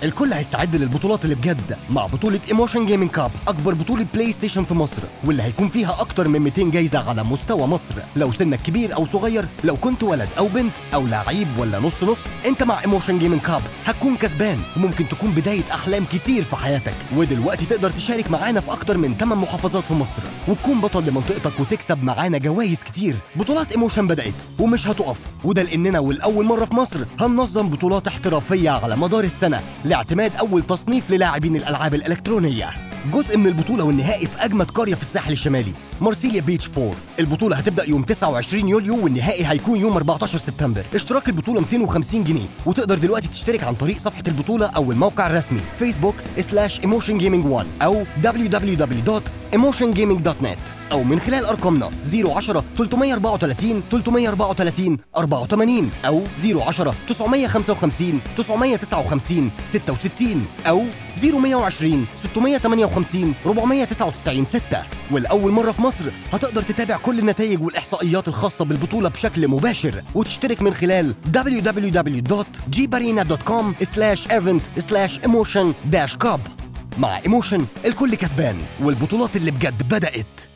الكل هيستعد للبطولات اللي بجد مع بطولة ايموشن جيمنج كاب أكبر بطولة بلاي ستيشن في مصر واللي هيكون فيها أكتر من 200 جايزة على مستوى مصر لو سنك كبير أو صغير لو كنت ولد أو بنت أو لعيب ولا نص نص أنت مع ايموشن جيمنج كاب هتكون كسبان وممكن تكون بداية أحلام كتير في حياتك ودلوقتي تقدر تشارك معانا في أكتر من 8 محافظات في مصر وتكون بطل لمنطقتك وتكسب معانا جوائز كتير بطولات ايموشن بدأت ومش هتقف وده لأننا والأول مرة في مصر هننظم بطولات احترافية على مدار السنة لاعتماد أول تصنيف للاعبين الألعاب الإلكترونية جزء من البطولة والنهائي في أجمد قرية في الساحل الشمالي مارسيليا بيتش 4 البطولة هتبدأ يوم 29 يوليو والنهائي هيكون يوم 14 سبتمبر اشتراك البطولة 250 جنيه وتقدر دلوقتي تشترك عن طريق صفحة البطولة أو الموقع الرسمي فيسبوك سلاش ايموشن جيمنج 1 أو www.emotiongaming.net أو من خلال أرقامنا 010 334 334 84 أو 010 955 959 66 أو 0120 658 499 6 والأول مرة في مصر هتقدر تتابع كل النتائج والإحصائيات الخاصة بالبطولة بشكل مباشر وتشترك من خلال www.gbarina.com event emotion cup مع ايموشن الكل كسبان والبطولات اللي بجد بدأت